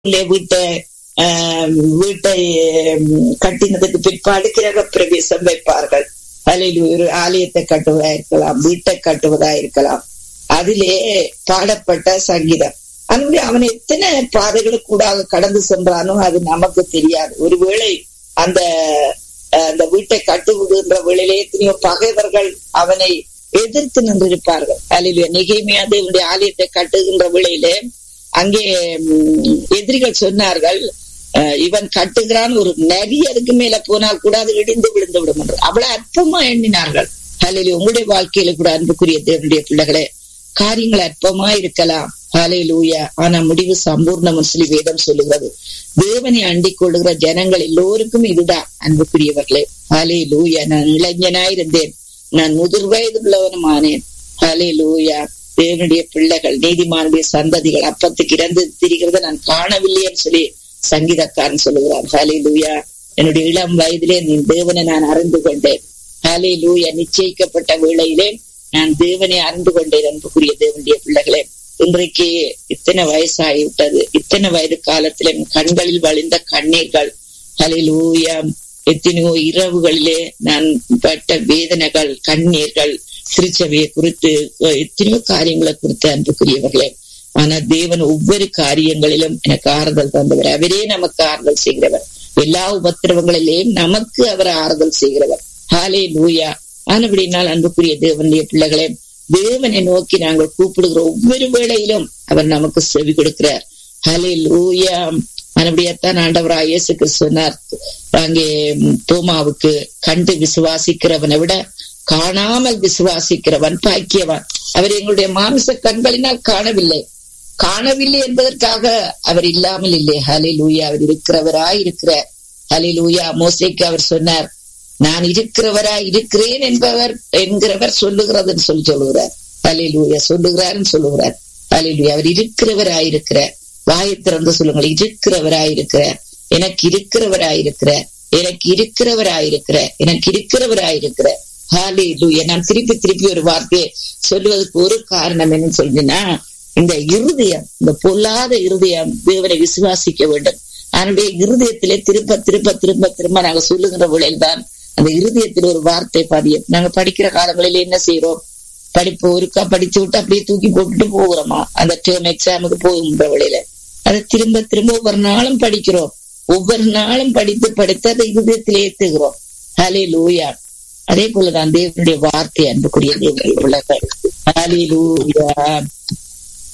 வீட்டை ஆஹ், வீட்டை ஆஹ், கட்டினதுக்கு பிற்பாடு கிரக பிரவேசம் வைப்பார்கள் அதில் ஒரு ஆலயத்தை கட்டுவதா இருக்கலாம் வீட்டை கட்டுவதா இருக்கலாம் அதிலே பாடப்பட்ட சங்கீதம் அதனுடைய அவன் எத்தனை பாதைகளுக்கு கூட கடந்து சென்றானோ அது நமக்கு தெரியாது ஒருவேளை அந்த அஹ், அந்த வீட்டை கட்டுகின்ற வேளையிலே எத்தனையோ பகைவர்கள் அவனை எதிர்த்து நின்றிருப்பார்கள் அல்ல நிகைமையா தேவனுடைய ஆலயத்தை கட்டுகின்ற வேளையிலே அங்கே ம், எதிரிகள் சொன்னார்கள் அஹ், இவன் கட்டுகிறான் ஒரு நரி அதுக்கு மேல போனால் கூட அது இடிந்து விழுந்து விடும் என்று அவ்வளவு அற்பமா எண்ணினார்கள் அல்லது உங்களுடைய வாழ்க்கையில கூட அன்புக்குரிய தேவனுடைய பிள்ளைகளே காரியங்கள் அற்பமா இருக்கலாம் ஹalleluya ஆனா முடிவு சம்பூர்ணம் சொல்லி வேதம் சொல்லுகிறது தேவனை அண்டிக் கொள்ளுகிற ஜனங்கள் எல்லோருக்கும் இதுதான் அன்புக்குரியவர்களே ஹalleluya நான் இளைஞனாயிருந்தேன் நான் முதிர் வயதுள்ளவனும் ஆனேன் ஹalleluya தேவனுடைய பிள்ளைகள் நீதிமானுடைய சந்ததிகள் அப்பத்துக்கு இறந்து திரிகிறத நான் காணவில்லைன்னு சொல்லி சங்கீதக்காரன் சொல்லுகிறார் ஹalleluya என்னுடைய இளம் வயதிலே நீ தேவனை நான் அறிந்து கொண்டேன் ஹalleluya நிச்சயிக்கப்பட்ட வேளையிலே நான் தேவனை அறிந்து கொண்டேன் அன்புக்குரிய தேவனுடைய பிள்ளைகளே இன்றைக்கு இத்தனை வயசாகிவிட்டது இத்தனை வயது காலத்துல என் கண்களில் வழிந்த கண்ணீர்கள் ஹalleluya எத்தனையோ இரவுகளிலே நான் பட்ட வேதனைகள் கண்ணீர்கள் திருச்சபையை குறித்து அஹ், எத்தனையோ காரியங்களை குறித்து அன்புக்குரியவர்களே ஆனா தேவன் ஒவ்வொரு காரியங்களிலும் எனக்கு ஆறுதல் தந்தவர் அவரே நமக்கு ஆறுதல் செய்கிறவர் எல்லா உபத்திரவங்களிலேயும் நமக்கு அவர் ஆறுதல் செய்கிறவர் ஹாலே லூயா ஆனபடினால் அன்புக்குரிய தேவனுடைய பிள்ளைகளே தேவனை நோக்கி நாங்கள் கூப்பிடுகிற ஒவ்வொரு வேளையிலும் அவர் நமக்கு செவி கொடுக்கிறார் ஹலே லூயா மறுபடியத்தான் ஆண்டவராய் இயேசு கிறிஸ்து சொன்னார் அங்கே ம், தோமாவுக்கு கண்டு விசுவாசிக்கிறவனை விட காணாமல் விசுவாசிக்கிறவன் பாக்கியவான் அவர் எங்களுடைய மாமிச கண்களினால் காணவில்லை காணவில்லை என்பதற்காக அவர் இல்லாமல் இல்லை ஹலே லூயா அவர் இருக்கிறவராய் இருக்கிறார் ஹலே லூயா மோசைக்கு அவர் சொன்னார் நான் இருக்கிறவராய் இருக்கிறேன் என்பவர் என்கிறவர் சொல்லுகிறதுன்னு சொல்லி சொல்லுகிறார் ஹலே லூயா சொல்லுகிறார்னு சொல்லுகிறார் ஹலே லூயா அவர் இருக்கிறவராய் இருக்கிறார் வாயை திறந்து சொல்லுங்கள் இருக்கிறவராயிருக்கிறார் எனக்கு இருக்கிறவராயிருக்கிறார் எனக்கு இருக்கிறவராயிருக்கிறார் எனக்கு இருக்கிறவராயிருக்கிறார் ஹாலே லூயா நான் திருப்பி திருப்பி ஒரு வார்த்தையை சொல்லுவதற்கு ஒரு காரணம் என்ன சொல்றீங்கன்னா இந்த இருதயம் இந்த பொல்லாத இருதயம் தேவனை விசுவாசிக்க வேண்டும் அதனுடைய இருதயத்திலே திருப்ப திருப்ப திரும்ப திரும்ப நாங்க சொல்லுகிற வேளையில் தான் அந்த இருதயத்தில் ஒரு வார்த்தை பதியும் நாங்க படிக்கிற காலங்களில என்ன செய்யறோம் படிப்பு ஒருக்கா படிச்சு விட்டு அப்படியே தூக்கி போட்டுட்டு போகிறோமா அந்த டேர்ம் எக்ஸாமுக்கு போகின்ற வேளையில அதை திரும்ப திரும்ப ஒவ்வொரு நாளும் படிக்கிறோம் ஒவ்வொரு நாளும் படித்து படித்து அதை இருதயத்தில் ஏத்துகிறோம் ஹலே லூயா அதே போலதான் தேவனுடைய வார்த்தை அன்புக்குரிய தேவனுடைய உலகம் ஹலே லூயா